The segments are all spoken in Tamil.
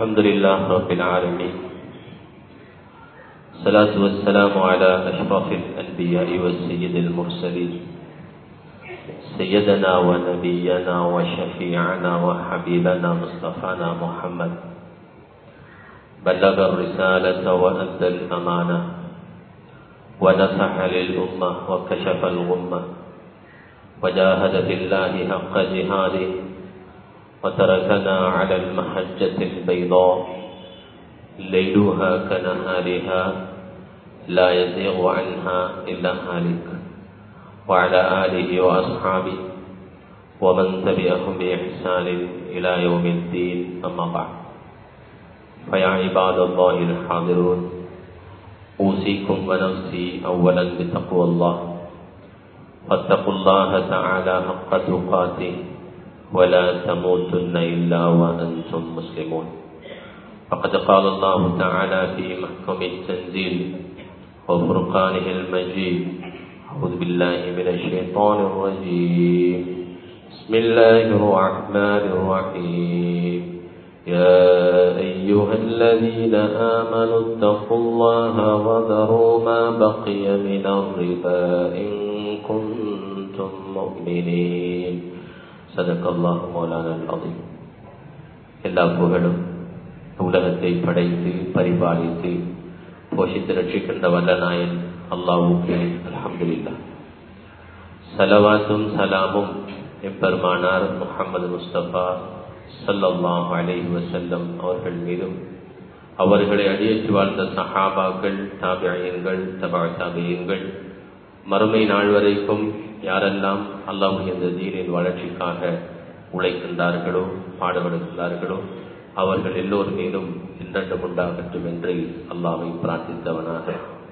الحمد لله رب العالمين الصلاة والسلام على أشرف الأنبياء والسيد المرسلين سيدنا ونبينا وشفيعنا وحبيبنا مصطفانا محمد بلغ الرسالة وأدى الأمانة ونصح للأمة وكشف الغمة وجاهد بالله حق جهاده وتركنا على المحجة البيضاء ليلها كنهارها لا يزيغ عنها إلا هالك وعلى آله وأصحابه ومن تبعهم بإحسان إلى يوم الدين أما بعد فيا عباد الله الحاضرون أوصيكم ونفسي أولا بتقوى الله فاتقوا الله تعالى حق تقاته ولا تموتن إلا وأنتم مسلمون فقد قال الله تعالى في محكم التنزيل وفرقانه المجيد أعوذ بالله من الشيطان الرجيم بسم الله الرحمن الرحيم يا أيها الذين آمنوا اتقوا الله وذروا ما بقي من الربا إن كنتم مؤمنين صدق الله مولانا العظيم எல்லா புகழும் உலகத்தை படைத்து பரிபாலித்து போஷித்து ரட்சிக்கின்ற வல்லநாயன் அல்லாவுக்கு அலமதுல்லா சலவாத்தும் சலாமும் எம்பெருமானார் முகமது முஸ்தபா சல்லாஹ் அலைஹி வசல்லம் அவர்கள் மீதும் அவர்களை அடியேற்றி வாழ்ந்த சஹாபாக்கள் தாபியங்கள் தபா தாபியங்கள் மறுமை நாள் வரைக்கும் யாரெல்லாம் அல்லாஹுடைய இந்த தீனின் வளர்ச்சிக்காக உழைக்கின்றார்களோ பாடுபடுகின்றார்களோ அவர்கள் எல்லோர் மீதும் இன்றண்டும் உண்டாகட்டும் என்று அல்லாவை பிரார்த்தித்தவனாக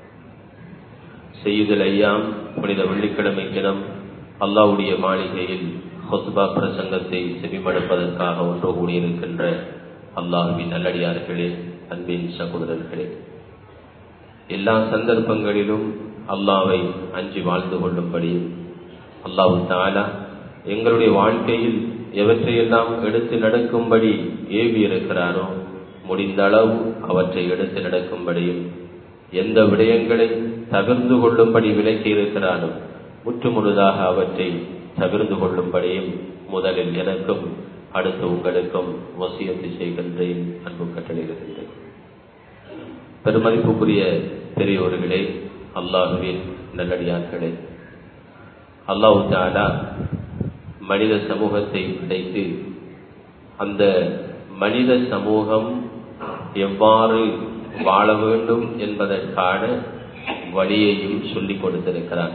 செய்யுதல் ஐயாம் புனித வெள்ளிக்கிழமை தினம் அல்லாவுடைய மாளிகையில் ஹொத்பா பிரசங்கத்தை செவிமடுப்பதற்காக ஒன்று கூடியிருக்கின்ற அல்லாஹுவின் நல்லடியார்களே அன்பின் சகோதரர்களே எல்லா சந்தர்ப்பங்களிலும் அல்லாவை அஞ்சி வாழ்ந்து கொள்ளும்படியும் அல்லாஹு தாலா எங்களுடைய வாழ்க்கையில் எவற்றையெல்லாம் எடுத்து நடக்கும்படி ஏவி இருக்கிறாரோ முடிந்த அளவு அவற்றை எடுத்து நடக்கும்படியும் எந்த விடயங்களை தவிர்ந்து கொள்ளும்படி விலக்கி இருக்கிறாரோ முற்றுமுழுதாக அவற்றை தவிர்ந்து கொள்ளும்படியும் முதலில் எனக்கும் அடுத்து உங்களுக்கும் வசியத்தை செய்கின்றேன் அன்பு கட்டளையிடுகின்றேன் பெருமதிப்புக்குரிய பெரியோர்களே அல்லாஹுவின் நல்லடியார்களே அல்லாஹு தாலா மனித சமூகத்தை படைத்து அந்த மனித சமூகம் எவ்வாறு வாழ வேண்டும் என்பதற்கான வழியையும் சொல்லிக் கொடுத்திருக்கிறார்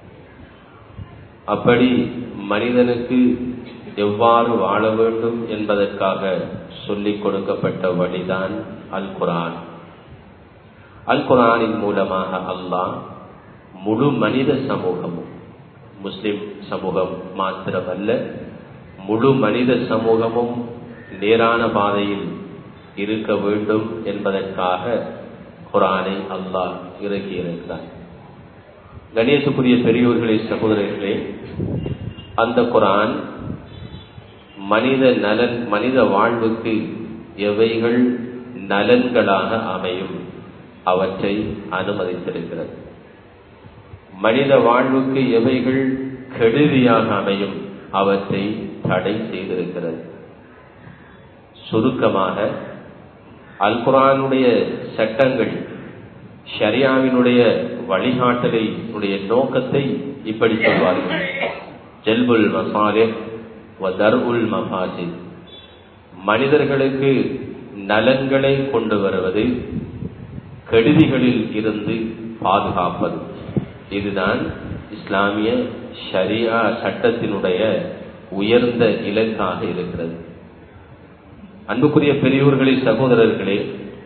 அப்படி மனிதனுக்கு எவ்வாறு வாழ வேண்டும் என்பதற்காக சொல்லிக் கொடுக்கப்பட்ட வழிதான் அல் குரான் அல் குரானின் மூலமாக அல்லாஹ் முழு மனித சமூகமும் முஸ்லிம் சமூகம் மாத்திரமல்ல முழு மனித சமூகமும் நேரான பாதையில் இருக்க வேண்டும் என்பதற்காக குரானை அல்லாஹ் இறக்கியிருக்கிறார் கணேசக்குரிய பெரியோர்களே சகோதரர்களே அந்த குரான் மனித நலன் மனித வாழ்வுக்கு எவைகள் நலன்களாக அமையும் அவற்றை அனுமதித்திருக்கிறது மனித வாழ்வுக்கு எவைகள் கெடுதியாக அமையும் அவற்றை தடை செய்திருக்கிறது சுருக்கமாக அல் குரானுடைய சட்டங்கள் ஷரியாவினுடைய வழிகாட்டலை நோக்கத்தை இப்படி சொல்வார்கள் ஜெல்புல் மசாலே தர் உல் மபாசி மனிதர்களுக்கு நலன்களை கொண்டு வருவது கெடுதிகளில் இருந்து பாதுகாப்பது இதுதான் இஸ்லாமிய ஷரியா சட்டத்தினுடைய உயர்ந்த இலக்காக இருக்கிறது அன்புக்குரிய பெரியோர்களே சகோதரர்களே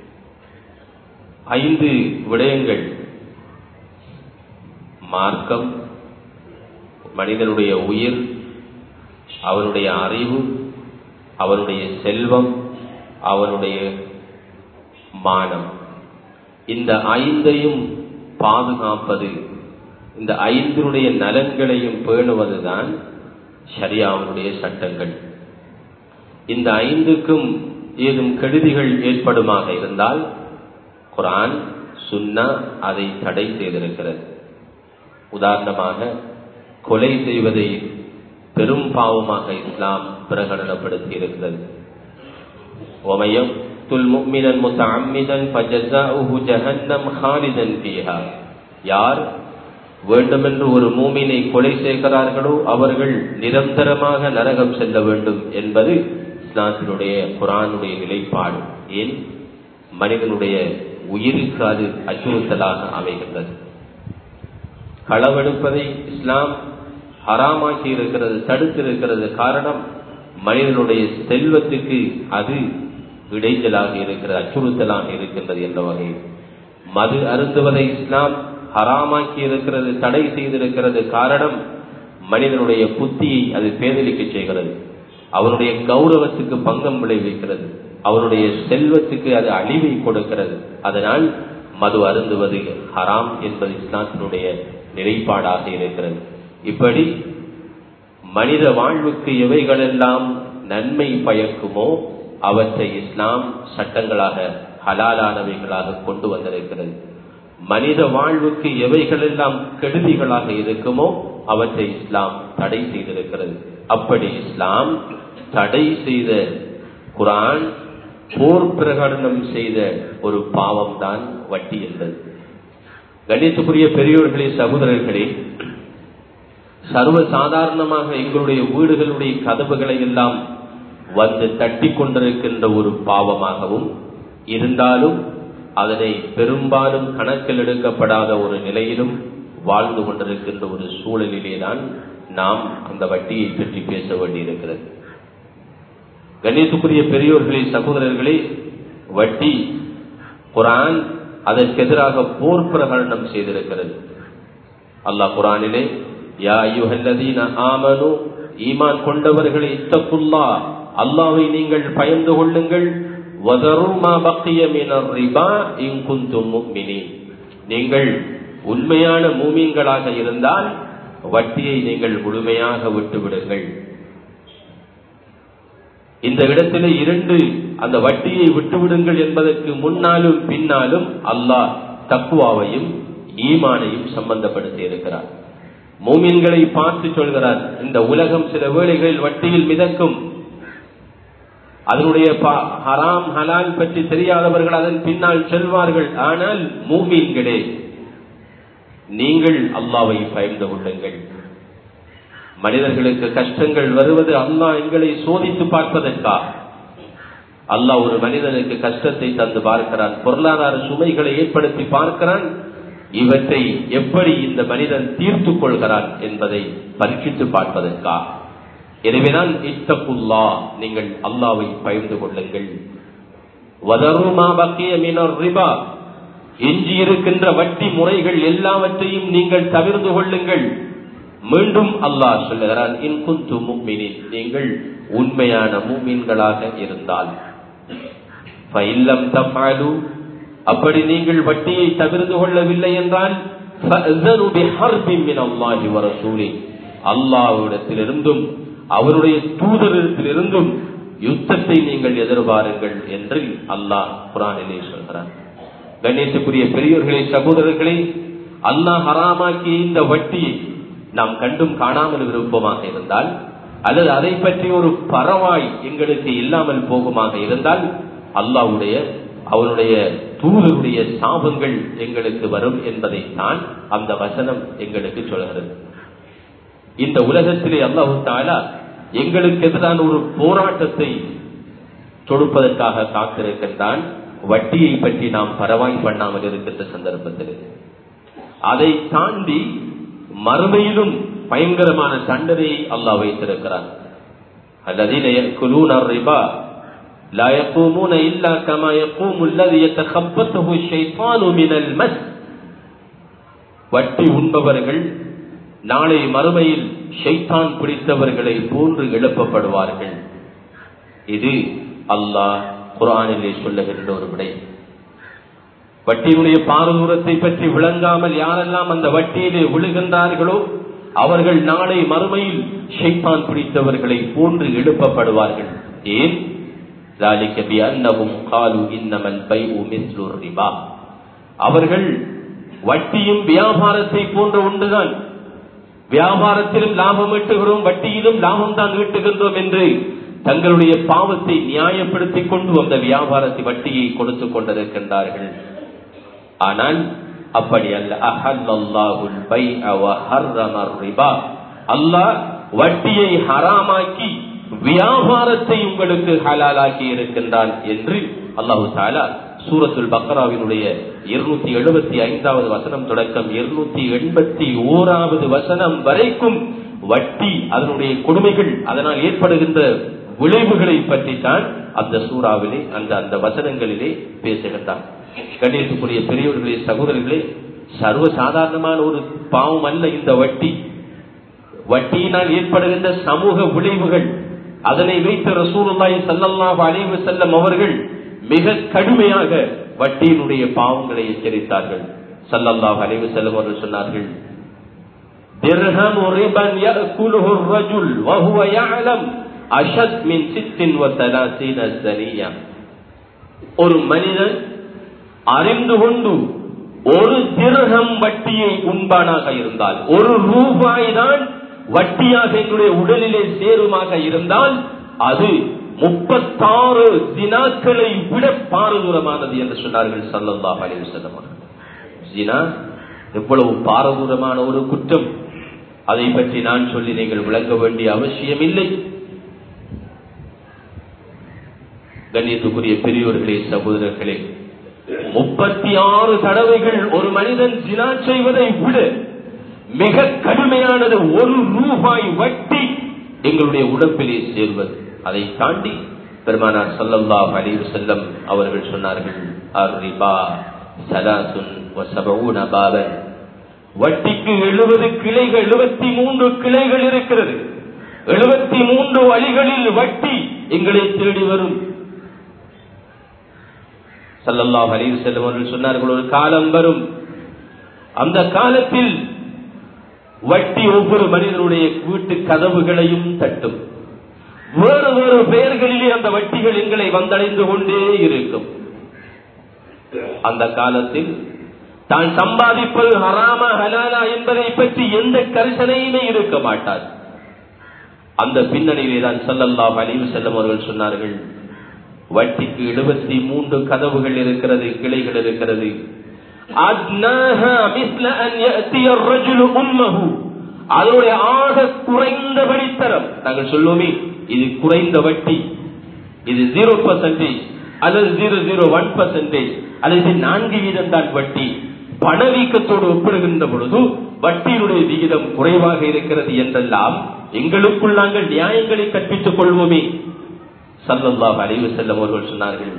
ஐந்து விடயங்கள் மார்க்கம் மனிதனுடைய உயிர் அவனுடைய அறிவு அவனுடைய செல்வம் அவனுடைய மானம் இந்த ஐந்தையும் பாதுகாப்பது இந்த ஐந்தினுடைய நலன்களையும் பேணுவதுதான் ஷரியாவுடைய சட்டங்கள் இந்த ஐந்துக்கும் ஏதும் கெடுதிகள் ஏற்படுமாக இருந்தால் குரான் சுன்னா அதை தடை செய்திருக்கிறது உதாரணமாக கொலை செய்வதை பெரும் பாவமாக இஸ்லாம் பிரகடனப்படுத்தி இருக்கிறது ஒமயம் துல் முக்மினன் முத்தஅம்மிதன் ஃபஜஸாஉஹு ஜஹன்னம் ஹாலிதன் ஃபீஹா யார் வேண்டுமென்று ஒரு மூமினை கொலை செய்கிறார்களோ அவர்கள் நிரந்தரமாக நரகம் செல்ல வேண்டும் என்பது இஸ்லாத்தினுடைய குரானுடைய நிலைப்பாடு ஏன் மனிதனுடைய உயிருக்கு அது அச்சுறுத்தலாக அமைகின்றது களவெடுப்பதை இஸ்லாம் ஹராமாக்கி இருக்கிறது தடுத்திருக்கிறது காரணம் மனிதனுடைய செல்வத்துக்கு அது இடைஞ்சலாக இருக்கிறது அச்சுறுத்தலாக இருக்கின்றது என்ற வகையில் மது அருந்துவதை இஸ்லாம் ஹராமாக்கி இருக்கிறது தடை செய்திருக்கிறது காரணம் மனிதனுடைய புத்தியை அது பேதலிக்க செய்கிறது அவனுடைய கௌரவத்துக்கு பங்கம் விளைவிக்கிறது அவனுடைய செல்வத்துக்கு அது அழிவை கொடுக்கிறது அதனால் மது அருந்துவது ஹராம் என்பது இஸ்லாத்தினுடைய நிலைப்பாடாக இருக்கிறது இப்படி மனித வாழ்வுக்கு எவைகளெல்லாம் நன்மை பயக்குமோ அவற்றை இஸ்லாம் சட்டங்களாக ஹலாலானவைகளாக கொண்டு வந்திருக்கிறது மனித வாழ்வுக்கு எவைகளெல்லாம் கெடுதிகளாக இருக்குமோ அவற்றை இஸ்லாம் தடை செய்திருக்கிறது அப்படி இஸ்லாம் தடை செய்த குரான் போர் பிரகடனம் செய்த ஒரு பாவம் தான் வட்டி என்பது கணித்துக்குரிய பெரியோர்களே சகோதரர்களே சர்வ சாதாரணமாக எங்களுடைய வீடுகளுடைய கதவுகளை எல்லாம் வந்து தட்டி கொண்டிருக்கின்ற ஒரு பாவமாகவும் இருந்தாலும் அதனை பெரும்பாலும் கணக்கில் எடுக்கப்படாத ஒரு நிலையிலும் வாழ்ந்து கொண்டிருக்கின்ற ஒரு சூழலிலே தான் நாம் அந்த வட்டியை பற்றி பேச வேண்டியிருக்கிறது கணேசுக்குரிய பெரியோர்களே சகோதரர்களே வட்டி குரான் அதற்கு எதிராக போர் பிரகடனம் செய்திருக்கிறது அல்லாஹ் குரானிலே யா ஐயுஹல்லதீன ஆமனு ஈமான் கொண்டவர்களை இத்தகுல்லா அல்லாவை நீங்கள் பயந்து கொள்ளுங்கள் நீங்கள் உண்மையான மூமீன்களாக இருந்தால் வட்டியை நீங்கள் முழுமையாக விட்டுவிடுங்கள் இந்த இடத்திலே இரண்டு அந்த வட்டியை விட்டுவிடுங்கள் என்பதற்கு முன்னாலும் பின்னாலும் அல்லாஹ் தக்குவாவையும் ஈமானையும் சம்பந்தப்படுத்தி இருக்கிறார் மூமின்களை பார்த்து சொல்கிறார் இந்த உலகம் சில வேளைகளில் வட்டியில் மிதக்கும் அதனுடைய ஹராம் ஹலால் பற்றி தெரியாதவர்கள் அதன் பின்னால் செல்வார்கள் ஆனால் மூமீன்களே நீங்கள் அல்லாவை பயந்து கொள்ளுங்கள் மனிதர்களுக்கு கஷ்டங்கள் வருவது அல்லாஹ் எங்களை சோதித்து பார்ப்பதற்கா அல்லாஹ் ஒரு மனிதனுக்கு கஷ்டத்தை தந்து பார்க்கிறான் பொருளாதார சுமைகளை ஏற்படுத்தி பார்க்கிறான் இவற்றை எப்படி இந்த மனிதன் தீர்த்து கொள்கிறான் என்பதை பரீட்சித்து பார்ப்பதற்கா எனவேதான் இத்தகுல்லா நீங்கள் அல்லாவை பயந்து கொள்ளுங்கள் ரிபா எஞ்சி இருக்கின்ற வட்டி முறைகள் எல்லாவற்றையும் நீங்கள் தவிர்த்து கொள்ளுங்கள் மீண்டும் அல்லாஹ் சொல்லுகிறான் இன்குந்து முக்மினின் நீங்கள் உண்மையான மூமீன்களாக இருந்தால் அப்படி நீங்கள் வட்டியை தவிர்த்து கொள்ளவில்லை என்றால் அல்லாவிடத்திலிருந்தும் அவருடைய தூதரிடத்திலிருந்தும் யுத்தத்தை நீங்கள் எதிர்பாருங்கள் என்று அல்லாஹ் குரானிலே சொல்கிறார் கணேசக்குரிய பெரியோர்களே சகோதரர்களே அல்லாஹ் ஹராமாக்கிய இந்த வட்டியை நாம் கண்டும் காணாமல் விருப்பமாக இருந்தால் அல்லது அதை பற்றி ஒரு பரவாய் எங்களுக்கு இல்லாமல் போகுமாக இருந்தால் அல்லாவுடைய அவருடைய தூதருடைய சாபங்கள் எங்களுக்கு வரும் என்பதைத்தான் அந்த வசனம் எங்களுக்கு சொல்கிறது இந்த உலகத்திலே அல்லாஹு தாலா எங்களுக்கு எதிரான ஒரு போராட்டத்தை தொடுப்பதற்காக காத்திருக்கின்றான் வட்டியை பற்றி நாம் பரவாய் பண்ணாமல் இருக்கின்ற சந்தர்ப்பத்தில் அதை தாண்டி மறுமையிலும் பயங்கரமான தண்டனையை அல்லாஹ் வைத்திருக்கிறார் الذين يأكلون الربا لا يقومون إلا كما يقوم الذي يتخبطه الشيطان من المس வட்டி உண்பவர்கள் நாளை மறுமையில் ஷைத்தான் பிடித்தவர்களை போன்று எழுப்பப்படுவார்கள் இது அல்லாஹ் குரானிலே சொல்லுகின்ற ஒரு விடை வட்டியினுடைய பாரதூரத்தை பற்றி விளங்காமல் யாரெல்லாம் அந்த வட்டியிலே விழுகின்றார்களோ அவர்கள் நாளை மறுமையில் ஷைத்தான் பிடித்தவர்களை போன்று எழுப்பப்படுவார்கள் ஏன் ذلك بأنهم قالوا إنما البيع مثل الربا அவர்கள் வட்டியும் வியாபாரத்தை போன்ற ஒன்றுதான் வியாபாரத்திலும் லாபம் ஈட்டுகிறோம் வட்டியிலும் லாபம் தான் ஈட்டுகின்றோம் என்று தங்களுடைய பாவத்தை நியாயப்படுத்திக் கொண்டு அந்த வியாபாரத்தை வட்டியை கொடுத்துக் கொண்டிருக்கின்றார்கள் ஆனால் அப்படி அல்ல அஹல்லாஹுல் ரிபா அல்லாஹ் வட்டியை ஹராமாக்கி வியாபாரத்தை உங்களுக்கு ஹலாலாக்கி இருக்கின்றான் என்று அல்லாஹு தாலா சூரத்துல் பக்ராவினுடைய இருநூத்தி எழுபத்தி ஐந்தாவது வசனம் தொடக்கம் இருநூத்தி எண்பத்தி ஓராவது வசனம் வரைக்கும் வட்டி அதனுடைய கொடுமைகள் அதனால் ஏற்படுகின்ற விளைவுகளை பற்றி தான் அந்த சூறாவிலே அந்த அந்த வசனங்களிலே பேசுகின்றான் கணேசுக்குரிய பெரியவர்களே சகோதரர்களே சர்வ சாதாரணமான ஒரு பாவம் அல்ல இந்த வட்டி வட்டியினால் ஏற்படுகின்ற சமூக விளைவுகள் அதனை வைத்து ரசூலுல்லாஹி ஸல்லல்லாஹு அலைஹி வஸல்லம் அவர்கள் மிக கடுமையாக வட்டியினுடைய பாவங்களை எச்சரித்தார்கள் ஸல்லல்லாஹு அலைஹி வஸல்லம் அவர்கள் சொன்னார்கள் திர்ஹம் ரிபன் يأكله الرجل وهو يعلم أشد من 36 زنية ஒரு மனிதன் அறிந்து கொண்டு ஒரு திருகம் வட்டியை உண்பானாக இருந்தால் ஒரு ரூபாய் தான் வட்டியாக என்னுடைய உடலிலே சேருமாக இருந்தால் அது முப்பத்தாறு தினாக்களை விட பாரதூரமானது என்று சொன்னார்கள் சல்லல்லா அலைவு செல்லம் ஜினா எவ்வளவு பாரதூரமான ஒரு குற்றம் அதை பற்றி நான் சொல்லி நீங்கள் விளங்க வேண்டிய அவசியம் இல்லை கண்ணியத்துக்குரிய பெரியோர்களே சகோதரர்களே முப்பத்தி ஆறு தடவைகள் ஒரு மனிதன் ஜினா செய்வதை விட மிக கடுமையானது ஒரு ரூபாய் வட்டி எங்களுடைய உடம்பிலே சேர்வது அதை தாண்டி பெருமானார் சல்லல்லா அலிவு செல்லம் அவர்கள் சொன்னார்கள் அர்ரிபா சலாசுன் பாபன் வட்டிக்கு எழுபது கிளைகள் எழுபத்தி மூன்று கிளைகள் இருக்கிறது எழுபத்தி மூன்று வழிகளில் வட்டி எங்களை தேடி வரும் சல்லல்லா அலிவு செல்லம் அவர்கள் சொன்னார்கள் ஒரு காலம் வரும் அந்த காலத்தில் வட்டி ஒவ்வொரு மனிதனுடைய வீட்டு கதவுகளையும் தட்டும் வேறு வேறு பெயர்களிலே அந்த வட்டிகள் எங்களை வந்தடைந்து கொண்டே இருக்கும் அந்த காலத்தில் தான் சம்பாதிப்பது ஹராமா ஹலாலா என்பதை பற்றி எந்த கரிசனையுமே இருக்க மாட்டார் அந்த பின்னணியிலே தான் சல்லல்லா அலிவு செல்லம் அவர்கள் சொன்னார்கள் வட்டிக்கு எழுபத்தி மூன்று கதவுகள் இருக்கிறது கிளைகள் இருக்கிறது அதனுடைய ஆக குறைந்த வழித்தரம் நாங்கள் சொல்லுவோமே இது குறைந்த வட்டி இது ஜீரோ பர்சன்டேஜ் அல்லது ஜீரோ ஜீரோ ஒன் பர்சன்டேஜ் அல்லது நான்கு வீதம் தான் வட்டி பணவீக்கத்தோடு ஒப்பிடுகின்ற பொழுது வட்டியினுடைய விகிதம் குறைவாக இருக்கிறது என்றெல்லாம் எங்களுக்குள் நாங்கள் நியாயங்களை கற்பித்துக் கொள்வோமே சல்லல்லாஹ் அலைவு செல்லம் அவர்கள் சொன்னார்கள்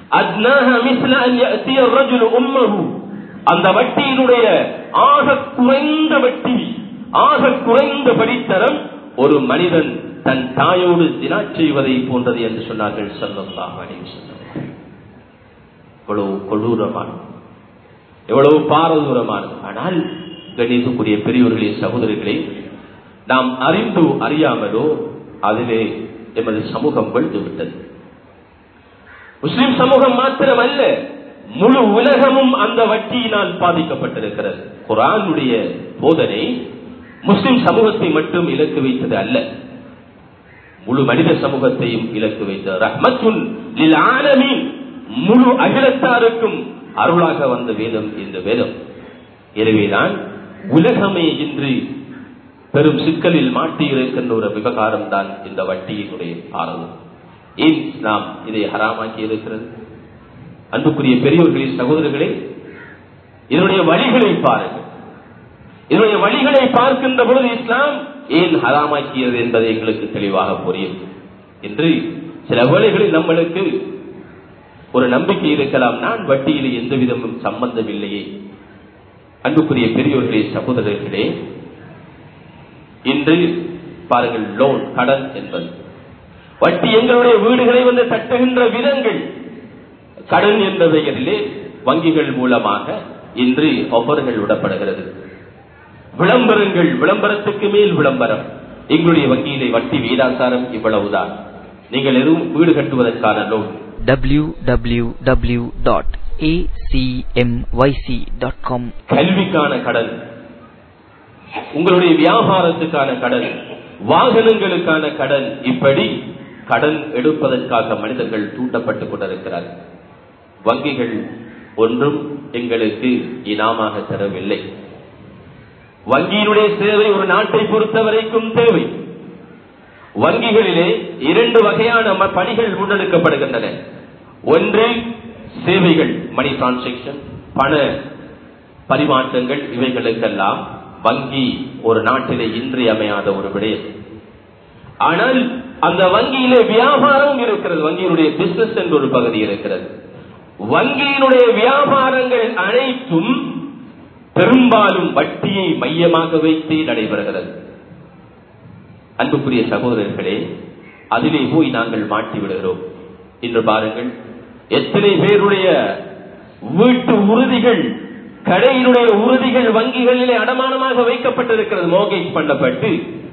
அந்த வட்டியினுடைய ஆக குறைந்த வட்டி ஆக குறைந்த படித்தரம் ஒரு மனிதன் தன் தாயோடு தினா செய்வதை போன்றது என்று சொன்னார்கள் சல்லல்லாஹ் அலைவு செல்லம் எவ்வளவு கொடூரமான எவ்வளவு பாரதூரமானது ஆனால் கணிதக்குரிய பெரியவர்களே சகோதரிகளே நாம் அறிந்தோ அறியாமலோ அதிலே எமது சமூகம் வெழுந்து விட்டது முஸ்லிம் சமூகம் மாத்திரம் அல்ல முழு உலகமும் அந்த வட்டியினால் பாதிக்கப்பட்டிருக்கிறது குரானுடைய போதனை முஸ்லிம் சமூகத்தை மட்டும் இலக்கு வைத்தது அல்ல முழு மனித சமூகத்தையும் இலக்கு வைத்தது ரஹ்மத்துன் ஆலமீன் முழு அகிலத்தாருக்கும் அருளாக வந்த வேதம் இந்த வேதம் எனவேதான் உலகமே இன்று பெரும் சிக்கலில் மாட்டி இருக்கின்ற ஒரு விவகாரம் தான் இந்த வட்டியினுடைய ஆரம்பம் ஏன் நாம் இதை ஹராமாக்கி இருக்கிறது அன்புக்குரிய பெரியோர்களே சகோதரர்களே இதனுடைய வழிகளை பாருங்கள் இதனுடைய வழிகளை பார்க்கின்ற பொழுது இஸ்லாம் ஏன் ஹராமாக்கியது என்பதை எங்களுக்கு தெளிவாக புரியும் என்று சில வேளைகளில் நம்மளுக்கு ஒரு நம்பிக்கை இருக்கலாம் நான் வட்டியில் எந்த விதமும் சம்பந்தம் இல்லையே அன்புக்குரிய பெரியோர்களே சகோதரர்களே இன்று பாருங்கள் லோன் கடன் என்பது வட்டி எங்களுடைய வீடுகளை வந்து தட்டுகின்ற விதங்கள் கடன் என்ற பெயரிலே வங்கிகள் மூலமாக இன்று ஒவ்வொருகள் விடப்படுகிறது விளம்பரங்கள் விளம்பரத்துக்கு மேல் விளம்பரம் எங்களுடைய வங்கியிலே வட்டி வீதாசாரம் இவ்வளவுதான் நீங்கள் எதுவும் வீடு கட்டுவதற்கான லோன் www.acmyc.com கல்விக்கான கடன் உங்களுடைய வியாபாரத்துக்கான கடன் வாகனங்களுக்கான கடன் இப்படி கடன் எடுப்பதற்காக மனிதர்கள் தூண்டப்பட்டுக் கொண்டிருக்கிறார்கள் வங்கிகள் ஒன்றும் எங்களுக்கு இனாமாக தரவில்லை வங்கியினுடைய சேவை ஒரு நாட்டை பொறுத்தவரைக்கும் தேவை வங்கிகளிலே இரண்டு வகையான ம- பணிகள் முன்னெடுக்கப்படுகின்றன ஒன்று சேவைகள் மணி டிரான்சாக்சன் பண பரிமாற்றங்கள் இவைகளுக்கெல்லாம் வங்கி ஒரு நாட்டிலே இன்றியமையாத ஒரு விடயம் ஆனால் அந்த வங்கியிலே வியாபாரம் இருக்கிறது வங்கியினுடைய பிசினஸ் என்ற ஒரு பகுதி இருக்கிறது வங்கியினுடைய வியாபாரங்கள் அனைத்தும் பெரும்பாலும் வட்டியை மையமாக வைத்தே நடைபெறுகிறது அன்புக்குரிய சகோதரர்களே அதிலே போய் நாங்கள் மாட்டி விடுகிறோம் இன்று பாருங்கள் எத்தனை பேருடைய வீட்டு உறுதிகள் கடையினுடைய உறுதிகள் வங்கிகளிலே அடமானமாக வைக்கப்பட்டிருக்கிறது மோகேஜ் பண்ணப்பட்டு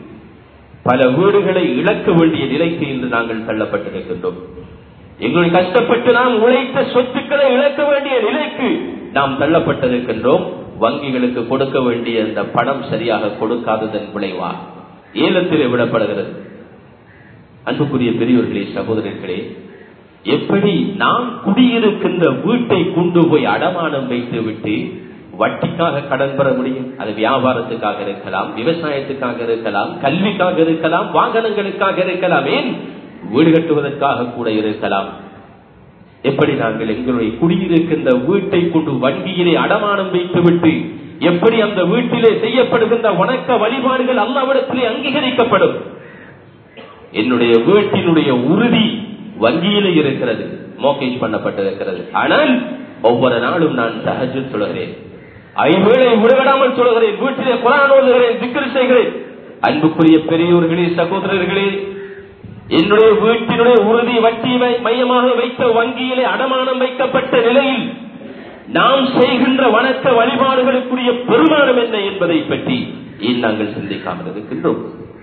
பல வீடுகளை இழக்க வேண்டிய நிலைக்கு இன்று நாங்கள் தள்ளப்பட்டிருக்கின்றோம் எங்களுடைய கஷ்டப்பட்டு நாம் உழைத்த சொத்துக்களை இழக்க வேண்டிய நிலைக்கு நாம் தள்ளப்பட்டிருக்கின்றோம் வங்கிகளுக்கு கொடுக்க வேண்டிய அந்த பணம் சரியாக கொடுக்காததன் விளைவா ஏலத்திலே விடப்படுகிறது அன்புக்குரிய பெரியோர்களே சகோதரர்களே எப்படி நாம் குடியிருக்கின்ற வீட்டை கொண்டு போய் அடமானம் வைத்து விட்டு வட்டிக்காக கடன் பெற முடியும் அது வியாபாரத்துக்காக இருக்கலாம் விவசாயத்துக்காக இருக்கலாம் கல்விக்காக இருக்கலாம் வாகனங்களுக்காக இருக்கலாம் ஏன் வீடு கட்டுவதற்காக கூட இருக்கலாம் எப்படி நாங்கள் எங்களுடைய குடியிருக்கின்ற வீட்டை கொண்டு வங்கியிலே அடமானம் வைத்துவிட்டு எப்படி அந்த வீட்டிலே செய்யப்படுகின்ற வணக்க வழிபாடுகள் அல்லாவிடத்திலே அங்கீகரிக்கப்படும் என்னுடைய வீட்டினுடைய உறுதி வங்கியிலே இருக்கிறது மோக்கேஜ் பண்ணப்பட்டிருக்கிறது ஆனால் ஒவ்வொரு நாளும் நான் சஹஜு சொல்கிறேன் ஐவேளை விடுவிடாமல் சொல்கிறேன் வீட்டிலே குரான் ஓதுகிறேன் திக்கர் செய்கிறேன் அன்புக்குரிய பெரியோர்களே சகோதரர்களே என்னுடைய வீட்டினுடைய உறுதி வட்டி மை- மையமாக வைத்த வங்கியிலே அடமானம் வைக்கப்பட்ட நிலையில் நாம் செய்கின்ற வணக்க வழிபாடுகளுக்குரிய பெருமானம் என்ன என்பதை பற்றி ஏன் நாங்கள் சிந்திக்காமல் இருக்கின்றோம்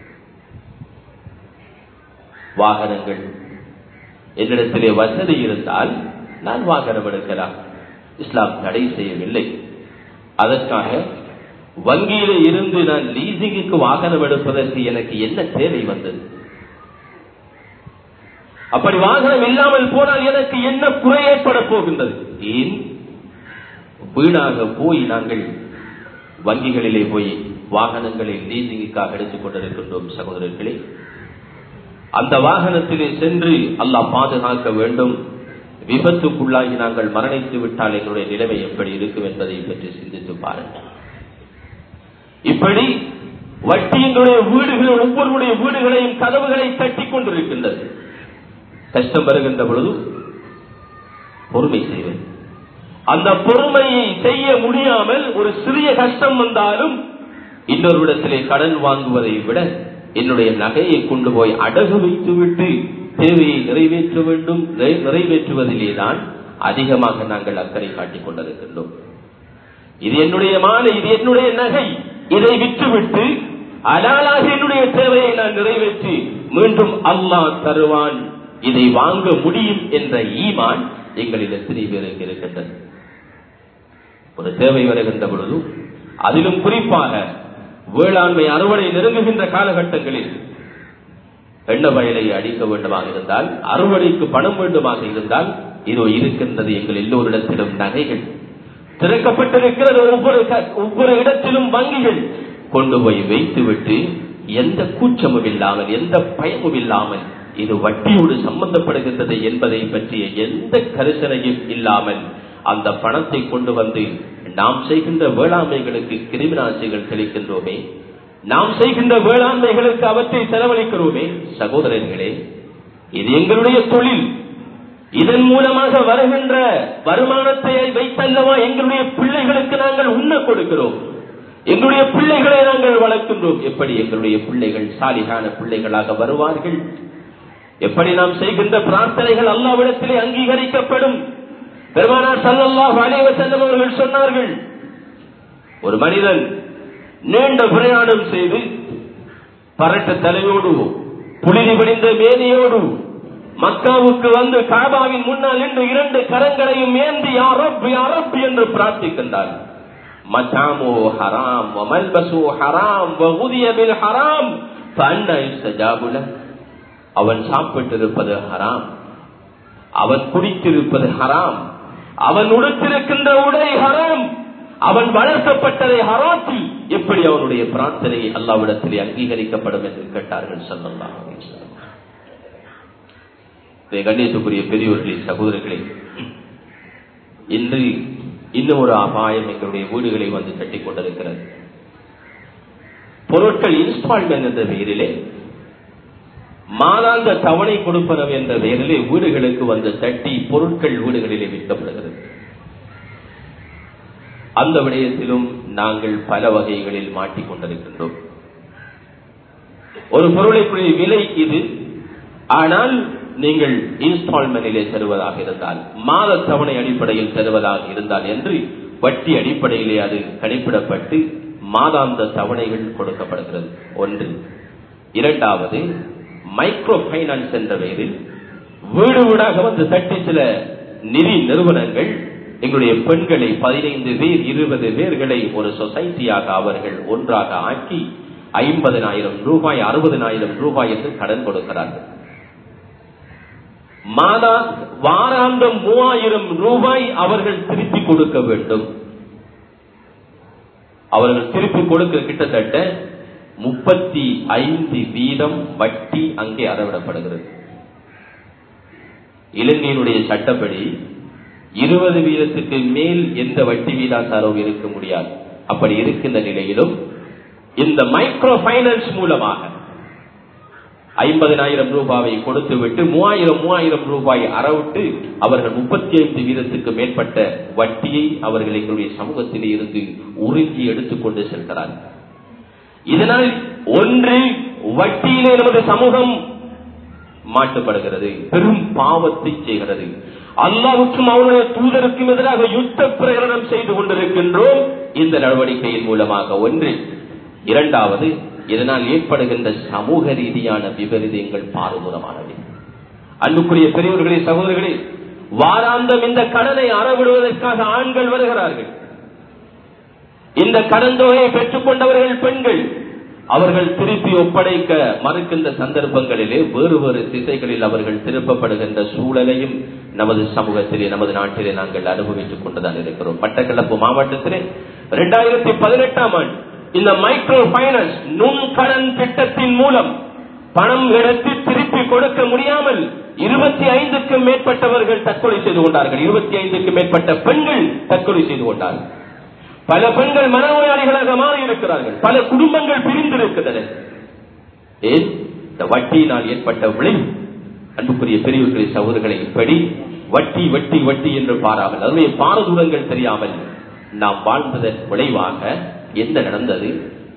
வாகனங்கள் என்னிடத்திலே வசதி இருந்தால் நான் வாகனம் எடுக்கலாம் இஸ்லாம் தடை செய்யவில்லை அதற்காக வங்கியில இருந்து நான் லீசிங்குக்கு வாகனம் எடுப்பதற்கு எனக்கு என்ன தேவை வந்தது அப்படி வாகனம் இல்லாமல் போனால் எனக்கு என்ன குறை ஏற்பட போகின்றது ஏன் வீணாக போய் நாங்கள் வங்கிகளிலே போய் வாகனங்களை லீசிங்குக்காக எடுத்துக் கொண்டிருக்கின்றோம் சகோதரர்களே அந்த வாகனத்திலே சென்று அல்லாஹ் பாதுகாக்க வேண்டும் விபத்துக்குள்ளாகி நாங்கள் மரணித்து விட்டால் எங்களுடைய நிலைமை எப்படி இருக்கும் என்பதை பற்றி சிந்தித்து பாருங்கள் இப்படி வட்டி எங்களுடைய வீடுகள் ஒவ்வொருடைய வீடுகளையும் கதவுகளை தட்டிக் கொண்டிருக்கின்றது கஷ்டம் வருகின்ற பொழுது பொறுமை செய்வது அந்த பொறுமையை செய்ய முடியாமல் ஒரு சிறிய கஷ்டம் வந்தாலும் இன்னொரு இடத்திலே கடன் வாங்குவதை விட என்னுடைய நகையை கொண்டு போய் அடகு வைத்துவிட்டு தேவையை நிறைவேற்ற வேண்டும் நிறை- நிறைவேற்றுவதிலேதான் அதிகமாக நாங்கள் அக்கறை காட்டிக் கொண்டிருக்கின்றோம் இது என்னுடைய மாலை இது என்னுடைய நகை இதை விற்றுவிட்டு அலாலாக என்னுடைய தேவையை நான் நிறைவேற்றி மீண்டும் அல்லாஹ் தருவான் இதை வாங்க முடியும் என்ற ஈமான் எங்களில் எத்தனை பேருக்கு இருக்கின்றது ஒரு தேவை வருகின்ற பொழுது அதிலும் குறிப்பாக வேளாண்மை அறுவடை நெருங்குகின்ற காலகட்டங்களில் எண்ண வயலை அடிக்க வேண்டுமாக இருந்தால் அறுவடைக்கு பணம் வேண்டுமாக இருந்தால் இதோ இருக்கின்றது எங்கள் எல்லோரிடத்திலும் நகைகள் திறக்கப்பட்டிருக்கிறது ஒவ்வொரு க- ஒவ்வொரு இடத்திலும் வங்கிகள் கொண்டு போய் வைத்துவிட்டு எந்த கூச்சமும் இல்லாமல் எந்த பயமும் இல்லாமல் இது வட்டியோடு சம்பந்தப்படுகின்றது என்பதை பற்றிய எந்த கரிசனையும் இல்லாமல் அந்த பணத்தை கொண்டு வந்து நாம் செய்கின்ற வேளாண்மைகளுக்கு கிருமிநாசிகள் தெளிக்கின்றோமே நாம் செய்கின்ற வேளாண்மைகளுக்கு அவற்றை செலவழிக்கிறோமே சகோதரர்களே இது எங்களுடைய தொழில் இதன் மூலமாக வருகின்ற வருமானத்தை வைத்தல்லவா எங்களுடைய பிள்ளைகளுக்கு நாங்கள் உண்ண கொடுக்கிறோம் எங்களுடைய பிள்ளைகளை நாங்கள் வளர்க்கின்றோம் எப்படி எங்களுடைய பிள்ளைகள் சாலிகான பிள்ளைகளாக வருவார்கள் எப்படி நாம் செய்கின்ற பிரார்த்தனைகள் அல்லாவிடத்திலே அங்கீகரிக்கப்படும் பெருமானார் ஸல்லல்லாஹு அலைஹி வஸல்லம் அவர்கள் சொன்னார்கள் ஒரு மனிதன் நீண்ட பிரயாணம் செய்து பரட்ட தலையோடு புழுதி படிந்த மேனியோடு மக்காவுக்கு வந்து காபாவின் முன்னால் நின்று இரண்டு கரங்களையும் ஏந்தி அரப் அரப் என்று பிரார்த்திக்கின்றார் மச்சாமோ ஹராம் மல்பசு ஹராம் வகுதிய பில் ஹராம் யுஸ்தஜாபுல அவன் சாப்பிட்டிருப்பது ஹராம் அவன் குடித்திருப்பது ஹராம் அவன் உடுத்திருக்கின்ற உடை ஹராம் அவன் வளர்க்கப்பட்டதை ஹராத்தில் எப்படி அவனுடைய பிரார்த்தனை அல்லாவிடத்திலே அங்கீகரிக்கப்படும் என்று கேட்டார்கள் சொல்லலாம் கண்ணியத்துக்குரிய பெரியோர்களே சகோதரர்களே இன்று இன்னும் ஒரு அபாயம் எங்களுடைய வீடுகளை வந்து கட்டிக் கொண்டிருக்கிறது பொருட்கள் இன்ஸ்டால்மெண்ட் என்ற பெயரிலே மாதாந்த தவணை கொடுப்பனவு என்ற பெயரிலே வீடுகளுக்கு வந்து தட்டி பொருட்கள் வீடுகளிலே விற்கப்படுகிறது அந்த விடயத்திலும் நாங்கள் பல வகைகளில் மாட்டிக்கொண்டிருக்கின்றோம் ஒரு பொருளைக்குரிய விலை இது ஆனால் நீங்கள் இன்ஸ்டால்மெண்டிலே தருவதாக இருந்தால் மாத தவணை அடிப்படையில் தருவதாக இருந்தால் என்று வட்டி அடிப்படையிலே அது கணிப்பிடப்பட்டு மாதாந்த தவணைகள் கொடுக்கப்படுகிறது ஒன்று இரண்டாவது மைக்ரோ பைனான்ஸ் என்ற பெயரில் வீடு வீடாக வந்து தட்டி சில நிதி நிறுவனங்கள் எங்களுடைய பெண்களை பதினைந்து பேர் இருபது பேர்களை ஒரு சொசைட்டியாக அவர்கள் ஒன்றாக ஆக்கி ஐம்பதனாயிரம் ரூபாய் அறுபதனாயிரம் ரூபாய் என்று கடன் கொடுக்கிறார்கள் மாதா வாராந்தம் மூவாயிரம் ரூபாய் அவர்கள் திருப்பி கொடுக்க வேண்டும் அவர்கள் திருப்பி கொடுக்க கிட்டத்தட்ட முப்பத்தி ஐந்து வீதம் வட்டி அங்கே அறவிடப்படுகிறது இலங்கையினுடைய சட்டப்படி இருபது வீதத்துக்கு மேல் எந்த வட்டி வீதாசாரவும் இருக்க முடியாது அப்படி இருக்கின்ற நிலையிலும் இந்த மைக்ரோ பைனான்ஸ் மூலமாக ஐம்பதனாயிரம் ரூபாவை கொடுத்து விட்டு மூவாயிரம் மூவாயிரம் ரூபாய் அறவிட்டு அவர்கள் முப்பத்தி ஐந்து வீதத்துக்கு மேற்பட்ட வட்டியை அவர்கள் எங்களுடைய சமூகத்திலே இருந்து உறிஞ்சி எடுத்துக்கொண்டு செல்கிறார்கள் இதனால் ஒன்று வட்டியிலே நமது சமூகம் மாட்டுப்படுகிறது பெரும் பாவத்தை செய்கிறது அல்லாவுக்கும் அவருடைய தூதருக்கும் எதிராக யுத்த பிரகடனம் செய்து கொண்டிருக்கின்றோம் இந்த நடவடிக்கையின் மூலமாக ஒன்று இரண்டாவது இதனால் ஏற்படுகின்ற சமூக ரீதியான விபரீதங்கள் பாரதூரமானவை அன்புக்குரிய பெரியவர்களே சகோதரர்களே வாராந்தம் இந்த கடனை அறவிடுவதற்காக ஆண்கள் வருகிறார்கள் இந்த கடன் தொகையை பெற்றுக் கொண்டவர்கள் பெண்கள் அவர்கள் திருப்பி ஒப்படைக்க மறுக்கின்ற சந்தர்ப்பங்களிலே வேறு வேறு திசைகளில் அவர்கள் திருப்பப்படுகின்ற சூழலையும் நமது சமூகத்திலே நமது நாட்டிலே நாங்கள் அனுபவித்துக் கொண்டுதான் இருக்கிறோம் மட்டக்களப்பு மாவட்டத்திலே இரண்டாயிரத்தி பதினெட்டாம் ஆண்டு இந்த மைக்ரோ பைனான்ஸ் நுண்கடன் திட்டத்தின் மூலம் பணம் எடுத்து திருப்பி கொடுக்க முடியாமல் இருபத்தி ஐந்துக்கும் மேற்பட்டவர்கள் தற்கொலை செய்து கொண்டார்கள் இருபத்தி ஐந்துக்கும் மேற்பட்ட பெண்கள் தற்கொலை செய்து கொண்டார்கள் பல பெண்கள் மனநோயாளிகளாக மாறி இருக்கிறார்கள் பல குடும்பங்கள் பிரிந்திருக்கின்றன ஏன் இந்த வட்டியினால் ஏற்பட்ட விளைவு அன்புக்குரிய பெரியவர்களை சகோதரர்களை இப்படி வட்டி வட்டி வட்டி என்று பாராமல் அதுவே பாரதூரங்கள் தெரியாமல் நாம் வாழ்ந்ததன் விளைவாக என்ன நடந்தது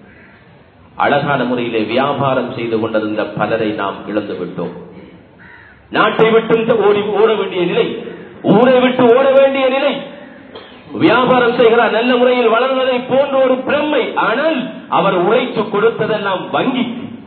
அழகான முறையிலே வியாபாரம் செய்து கொண்டிருந்த பலரை நாம் இழந்து விட்டோம் நாட்டை விட்டு ஓடி ஓட வேண்டிய நிலை ஊரை விட்டு ஓட வேண்டிய நிலை வியாபாரம் செய்கிறார் நல்ல முறையில் வளர்வதை போன்ற ஒரு பிரம்மை ஆனால் அவர் உழைத்து கொடுத்ததெல்லாம் வங்கி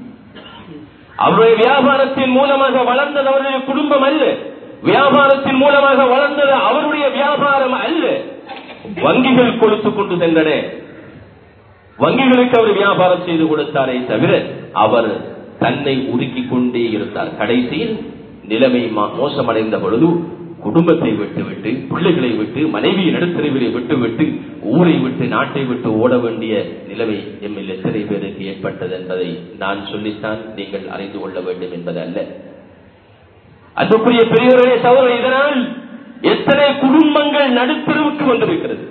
அவருடைய வியாபாரத்தின் மூலமாக வளர்ந்தது அவருடைய குடும்பம் அல்ல வியாபாரத்தின் மூலமாக வளர்ந்தது அவருடைய வியாபாரம் அல்ல வங்கிகள் கொடுத்துக் கொண்டு சென்றன வங்கிகளுக்கு அவர் வியாபாரம் செய்து கொடுத்தாரே தவிர அவர் தன்னை உருக்கிக் கொண்டே இருந்தார் கடைசியில் நிலைமை மோசமடைந்த பொழுது குடும்பத்தை விட்டுவிட்டு பிள்ளைகளை விட்டு மனைவியின் நடுத்தரவிலை விட்டுவிட்டு ஊரை விட்டு நாட்டை விட்டு ஓட வேண்டிய நிலைமை எம்மில் எத்தனை பேருக்கு ஏற்பட்டது என்பதை நான் சொல்லித்தான் நீங்கள் அறிந்து கொள்ள வேண்டும் என்பது அல்ல அன்புக்குரிய பெரியவர்களே சகோதரர் இதனால் எத்தனை குடும்பங்கள் நடுத்தருவுக்கு வந்திருக்கிறது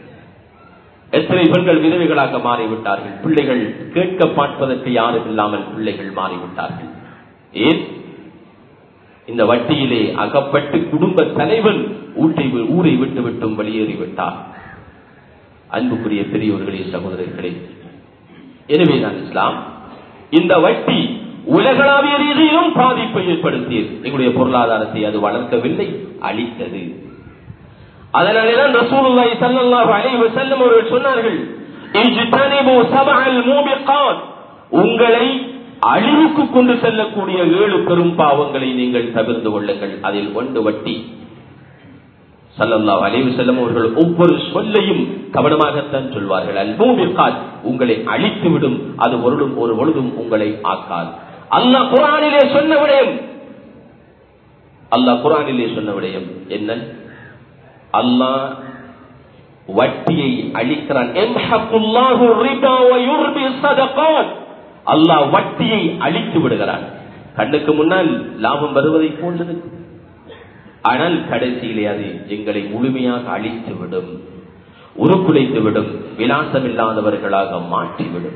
எத்தனை பெண்கள் விதவைகளாக மாறிவிட்டார்கள் பிள்ளைகள் கேட்க பார்ப்பதற்கு யாரும் இல்லாமல் பிள்ளைகள் மாறிவிட்டார்கள் ஏன் இந்த வட்டியிலே அகப்பட்டு குடும்ப தலைவன் ஊட்டை ஊரை விட்டு விட்டும் வெளியேறிவிட்டார் அன்புக்குரிய பெரியோர்களே சகோதரர்களே எனவேதான் இஸ்லாம் இந்த வட்டி உலகளாவிய ரீதியிலும் பாதிப்பை ஏற்படுத்தியது எங்களுடைய பொருளாதாரத்தை அது வளர்க்கவில்லை அளித்தது அதனாலேதான் ரசூலுல்லாஹி ஸல்லல்லாஹு அலைஹி வஸல்லம் அவர்கள் சொன்னார்கள் இஜ்தனிபு சபஅல் மூபிகாத் உங்களை அழிவுக்கு கொண்டு செல்லக்கூடிய ஏழு பெரும் பாவங்களை நீங்கள் தவிர்த்து கொள்ளுங்கள் அதில் ஒன்று வட்டி சல்லல்லா அலைவு செல்லும் அவர்கள் ஒவ்வொரு சொல்லையும் கவனமாகத்தான் சொல்வார்கள் அல்மூபிற்கால் உங்களை அழித்துவிடும் அது ஒருடும் ஒரு பொழுதும் உங்களை ஆக்காது அல்லாஹ் குரானிலே சொன்ன விடயம் அல்லாஹ் குரானிலே சொன்ன விடயம் என்ன அல்லாஹ் வட்டியை அழிக்கிறான் அல்லாஹ் வட்டியை அழித்து விடுகிறான் கண்ணுக்கு முன்னால் லாபம் வருவதை போன்றது ஆனால் கடைசியிலே அது எங்களை முழுமையாக அழித்து விடும் உருக்குலைத்து விடும் விலாசம் இல்லாதவர்களாக மாற்றிவிடும்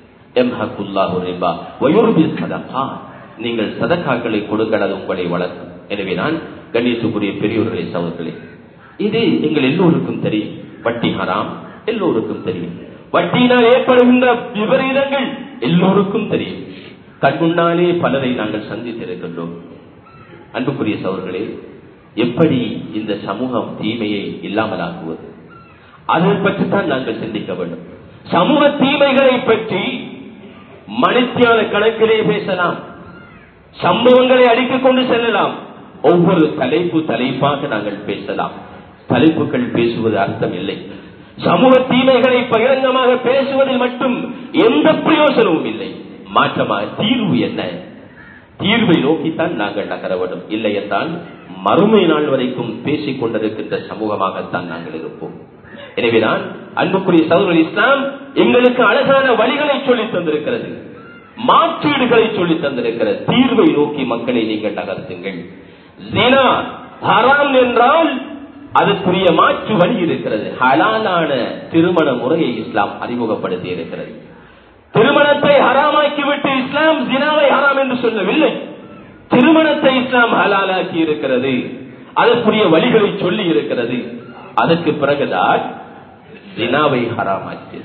நீங்கள் சதக்காக்களை கொடுங்கள் அது உங்களை வளர்க்கும் எனவே நான் கண்ணியத்துக்குரிய பெரியோர்களை சவர்களே இது எங்கள் எல்லோருக்கும் தெரியும் வட்டி ஹராம் எல்லோருக்கும் தெரியும் வட்டியினால் ஏற்படுகின்ற விபரீதங்கள் எல்லோருக்கும் தெரியும் கண் முன்னாலே பலரை நாங்கள் சந்தித்திருக்கின்றோம் அன்புக்குரிய சவர்களே எப்படி இந்த சமூகம் தீமையை இல்லாமலாக்குவது அதை பற்றித்தான் நாங்கள் சிந்திக்க வேண்டும் சமூக தீமைகளை பற்றி மனுத்தியான கணக்கிலே பேசலாம் சம்பவங்களை அடித்துக் கொண்டு செல்லலாம் ஒவ்வொரு தலைப்பு தலைப்பாக நாங்கள் பேசலாம் தலைப்புகள் பேசுவது அர்த்தம் இல்லை சமூக தீமைகளை பகிரங்கமாக பேசுவதில் மட்டும் எந்த பிரயோசனமும் இல்லை மாற்றமாக தீர்வு என்ன தீர்வை நோக்கித்தான் நாங்கள் நகர வேண்டும் இல்லை என்றால் மறுமை நாள் வரைக்கும் பேசிக் கொண்டிருக்கின்ற சமூகமாகத்தான் நாங்கள் இருப்போம் எனவேதான் அன்புக்குரிய சகோதரர் இஸ்லாம் எங்களுக்கு அழகான வழிகளை சொல்லி தந்திருக்கிறது மாற்றீடுகளை சொல்லி தந்திருக்கிறது தீர்வை நோக்கி மக்களை நீங்கள் நகர்த்துங்கள் ஜினா ஹராம் என்றால் அதற்குரிய மாற்று வழி இருக்கிறது ஹலாலான திருமண முறையை இஸ்லாம் அறிமுகப்படுத்தி இருக்கிறது திருமணத்தை ஹராமாக்கிவிட்டு இஸ்லாம் ஜினாவை ஹராம் என்று சொல்லவில்லை திருமணத்தை இஸ்லாம் ஹலாலாக்கி இருக்கிறது அதற்குரிய வழிகளை சொல்லி இருக்கிறது அதற்கு பிறகுதான் ஜினாவை ஹராமாக்கியது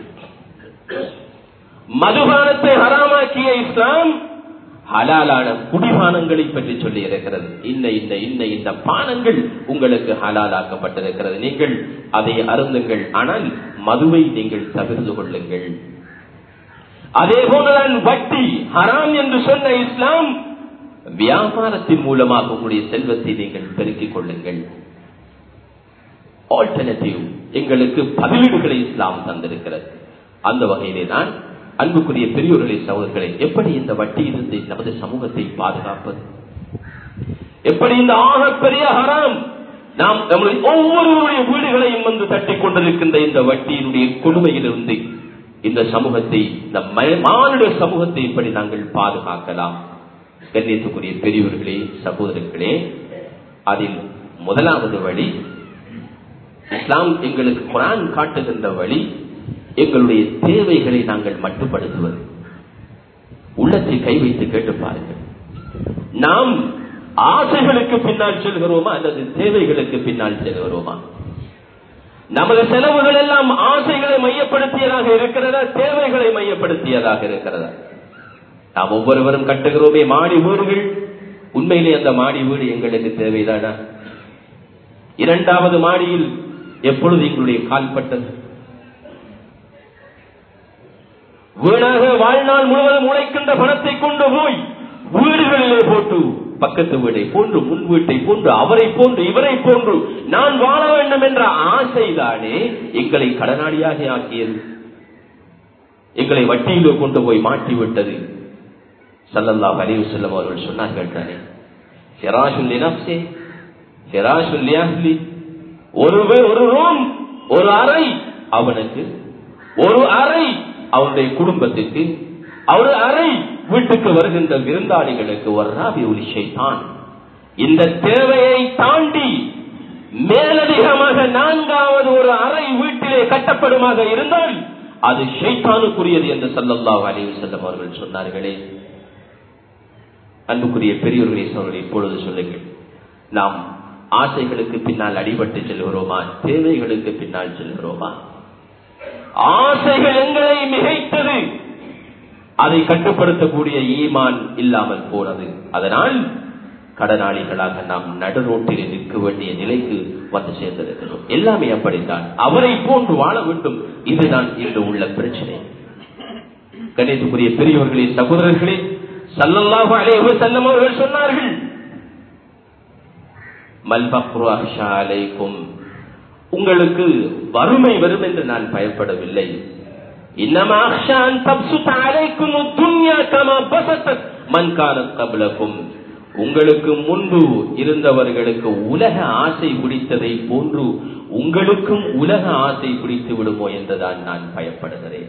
மதுபானத்தை ஹராமாக்கிய இஸ்லாம் ஹலாலான குடிபானங்களை பற்றி சொல்லி இருக்கிறது இன்ன இந்த இன்ன இந்த பானங்கள் உங்களுக்கு ஹலாலாக்கப்பட்டிருக்கிறது நீங்கள் அதை அருந்துங்கள் ஆனால் மதுவை நீங்கள் தவிர்த்து கொள்ளுங்கள் அதே போலதான் வட்டி ஹராம் என்று சொன்ன இஸ்லாம் வியாபாரத்தின் மூலமாக உங்களுடைய செல்வத்தை நீங்கள் பெருக்கிக் கொள்ளுங்கள் ஆல்டர்னேட்டிவ் எங்களுக்கு பதிலீடுகளை இஸ்லாம் தந்திருக்கிறது அந்த வகையிலே தான் அன்புக்குரிய பெரியோர்களை சகோதரர்களை எப்படி இந்த வட்டியிலிருந்து நமது சமூகத்தை பாதுகாப்பது எப்படி இந்த ஆகப்பெரிய ஹராம் நாம் நம்முடைய ஒவ்வொருவருடைய வீடுகளையும் வந்து தட்டி கொண்டிருக்கின்ற இந்த வட்டியினுடைய கொடுமையிலிருந்து இந்த சமூகத்தை இந்த மானுட சமூகத்தை எப்படி நாங்கள் பாதுகாக்கலாம் கண்ணியத்துக்குரிய பெரியவர்களே சகோதரர்களே அதில் முதலாவது வழி இஸ்லாம் எங்களுக்கு குரான் காட்டுகின்ற வழி எங்களுடைய தேவைகளை நாங்கள் மட்டுப்படுத்துவது உள்ளத்தை கை வைத்து கேட்டு பாருங்கள் நாம் ஆசைகளுக்கு பின்னால் செல்கிறோமா அல்லது தேவைகளுக்கு பின்னால் செல்கிறோமா நமது செலவுகள் எல்லாம் ஆசைகளை மையப்படுத்தியதாக இருக்கிறதா தேவைகளை மையப்படுத்தியதாக இருக்கிறதா நாம் ஒவ்வொருவரும் கட்டுகிறோமே மாடி வீடுகள் உண்மையிலே அந்த மாடி வீடு எங்களுக்கு தேவைதானா இரண்டாவது மாடியில் எப்பொழுது எங்களுடைய கால்பட்டது வீணாக வாழ்நாள் முழுவதும் உழைக்கின்ற பணத்தை கொண்டு போய் வீடுகளிலே போட்டு பக்கத்து வீடை போன்று முன் வீட்டை போன்று அவரை போன்று இவரை போன்று நான் வாழ வேண்டும் என்ற ஆசைதானே எங்களை கடனாளியாக ஆக்கியது எங்களை வட்டியிலே கொண்டு போய் மாற்றி விட்டது சல்லல்லா அலிவு செல்லம் அவர்கள் சொன்னார்கள் தானே ஹெராசுல் நப்சே ஹெராசுல் ஒரு ஒரு ரூம் ஒரு அறை அவனுக்கு ஒரு அறை அவருடைய குடும்பத்துக்கு ஒரு அறை வீட்டுக்கு வருகின்ற விருந்தாளிகளுக்கு ஒரு ராவி ஒலி ஷைத்தான் இந்த தேவையை தாண்டி மேலதிகமாக நான்காவது ஒரு அறை வீட்டிலே கட்டப்படுமாக இருந்தால் அது ஷைத்தானுக்குரியது என்று சல்லல்லா அலிவு செல்லம் அவர்கள் சொன்னார்களே அன்புக்குரிய பெரியோர்களே அவர்கள் இப்பொழுது சொல்லுங்கள் நாம் ஆசைகளுக்கு பின்னால் அடிபட்டு செல்கிறோமா தேவைகளுக்கு பின்னால் செல்கிறோமா ஆசைகள் எங்களை மிகைத்தது அதை கட்டுப்படுத்தக்கூடிய ஈமான் இல்லாமல் போனது அதனால் கடனாளிகளாக நாம் நடுரோட்டில் நிற்க வேண்டிய நிலைக்கு வந்து சேர்ந்திருக்கிறோம் எல்லாமே அப்படித்தான் அவரை போன்று வாழ வேண்டும் இதுதான் இன்று உள்ள பிரச்சனை கணித்துக்குரிய பெரியவர்களே சகோதரர்களே சல்லல்லாஹு அலைஹி வஸல்லம் அவர்கள் சொன்னார்கள் மல் பக்ரு அஹ்ஷா அலைக்கும் உங்களுக்கு வறுமை வரும் என்று நான் பயப்படவில்லை இன்னமா அஹ்ஷா அன் தப்சுத அலைக்கும் துன்யா கமா பசத்தத் மன் கானத் கப்லக்கும் உங்களுக்கு முன்பு இருந்தவர்களுக்கு உலக ஆசை பிடித்ததை போன்று உங்களுக்கும் உலக ஆசை பிடித்து விடுமோ என்றுதான் நான் பயப்படுகிறேன்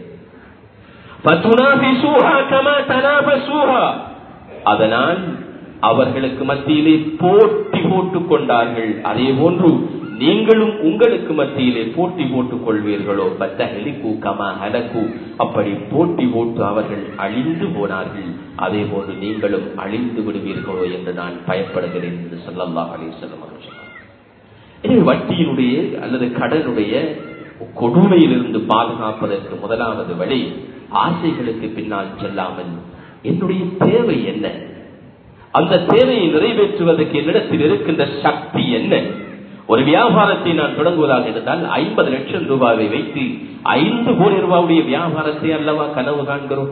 அதனால் அவர்களுக்கு மத்தியிலே போட்டி போட்டுக் கொண்டார்கள் அதே போன்று நீங்களும் உங்களுக்கு மத்தியிலே போட்டி போட்டுக் கொள்வீர்களோ பத்தகலி கூக்கமா ஹலக்கு அப்படி போட்டி போட்டு அவர்கள் அழிந்து போனார்கள் அதே போன்று நீங்களும் அழிந்து விடுவீர்களோ என்று நான் பயப்படுகிறேன் என்று சொல்லல்லா அலிசல்லம் அவர்கள் சொன்னார் எனவே வட்டியினுடைய அல்லது கடனுடைய கொடுமையிலிருந்து பாதுகாப்பதற்கு முதலாவது வழி ஆசைகளுக்கு பின்னால் செல்லாமல் என்னுடைய தேவை என்ன அந்த தேவையை நிறைவேற்றுவதற்கு என்னிடத்தில் இருக்கின்ற சக்தி என்ன ஒரு வியாபாரத்தை நான் தொடங்குவதாக இருந்தால் ஐம்பது லட்சம் ரூபாவை வைத்து ஐந்து கோடி ரூபாவுடைய வியாபாரத்தை அல்லவா கனவு காண்கிறோம்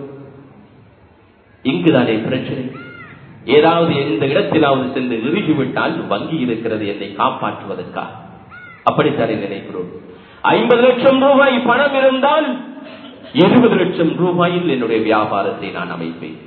இங்குதானே பிரச்சனை ஏதாவது எந்த இடத்திலாவது சென்று இறுகிவிட்டால் வங்கி இருக்கிறது என்னை காப்பாற்றுவதற்காக அப்படித்தானே நினைக்கிறோம் ஐம்பது லட்சம் ரூபாய் பணம் இருந்தால் இருபது லட்சம் ரூபாயில் என்னுடைய வியாபாரத்தை நான் அமைப்பேன்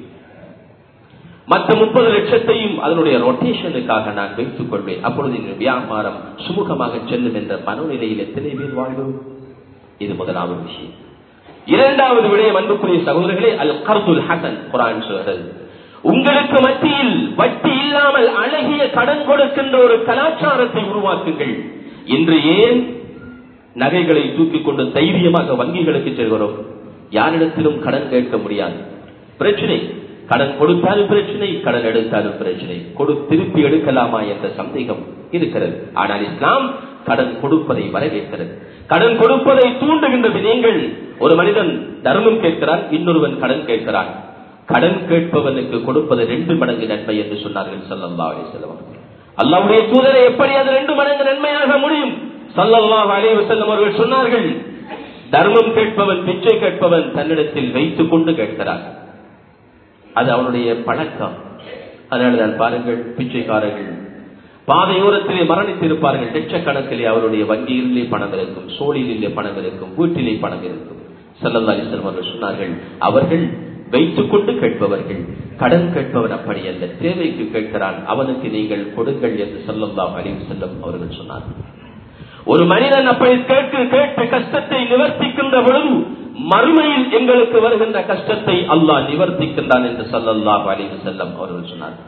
மற்ற முப்பது லட்சத்தையும் அதனுடைய ரொட்டேஷனுக்காக நான் வைத்துக் கொள்வேன் அப்பொழுது இந்த வியாபாரம் சுமூகமாக செல்லும் என்ற மனோநிலையில் எத்தனை பேர் வாழ்வோம் இது முதலாவது விஷயம் இரண்டாவது விடயம் அன்புக்குரிய சகோதரர்களே அல் கர்துல் ஹசன் குரான் சொல்கிறது உங்களுக்கு மத்தியில் வட்டி இல்லாமல் அழகிய கடன் கொடுக்கின்ற ஒரு கலாச்சாரத்தை உருவாக்குங்கள் இன்று ஏன் நகைகளை தூக்கிக் கொண்டு தைரியமாக வங்கிகளுக்கு செல்கிறோம் யாரிடத்திலும் கடன் கேட்க முடியாது பிரச்சனை கடன் கொடுத்தாலும் பிரச்சனை கடன் எடுத்தாலும் பிரச்சனை கொடு திருப்பி எடுக்கலாமா என்ற சந்தேகம் இருக்கிறது ஆனால் இஸ்லாம் கடன் கொடுப்பதை வரவேற்கிறது கடன் கொடுப்பதை தூண்டுகின்றது நீங்கள் ஒரு மனிதன் தர்மம் கேட்கிறான் இன்னொருவன் கடன் கேட்கிறான் கடன் கேட்பவனுக்கு கொடுப்பது ரெண்டு மடங்கு நன்மை என்று சொன்னார்கள் சல்லல்லா அலிசல்லம் அல்லாவுடைய தூதரை எப்படி அது ரெண்டு மடங்கு நன்மையாக முடியும் சல்லல்லா அலிவசல்லம் அவர்கள் சொன்னார்கள் தர்மம் கேட்பவன் பிச்சை கேட்பவன் தன்னிடத்தில் வைத்துக் கொண்டு கேட்கிறான் அது அவனுடைய பழக்கம் அதனால்தான் பாருங்கள் பிச்சைக்காரர்கள் பாதையோரத்திலே மரணித்திருப்பார்கள் லட்சக்கணக்கிலே அவருடைய வங்கியிலே பணம் இருக்கும் சோழிலே பணம் இருக்கும் வீட்டிலே பணம் இருக்கும் சல்லல்லா அலிஸ்லம் அவர்கள் சொன்னார்கள் அவர்கள் வைத்துக் கொண்டு கேட்பவர்கள் கடன் கேட்பவன் அப்படி அல்ல தேவைக்கு கேட்கிறான் அவனுக்கு நீங்கள் கொடுங்கள் என்று சொல்லல்லா அலிவு செல்லம் அவர்கள் சொன்னார்கள் ஒரு மனிதன் அப்படி கேட்டு கேட்டு கஷ்டத்தை நிவர்த்திக்கின்ற பொழுது மறுமையில் எங்களுக்கு வருகின்ற கஷ்டத்தை அல்லாஹ் நிவர்த்திக்கின்றான் என்று சல்லல்லாஹ் அலிவு செல்லம் அவர்கள் சொன்னார்கள்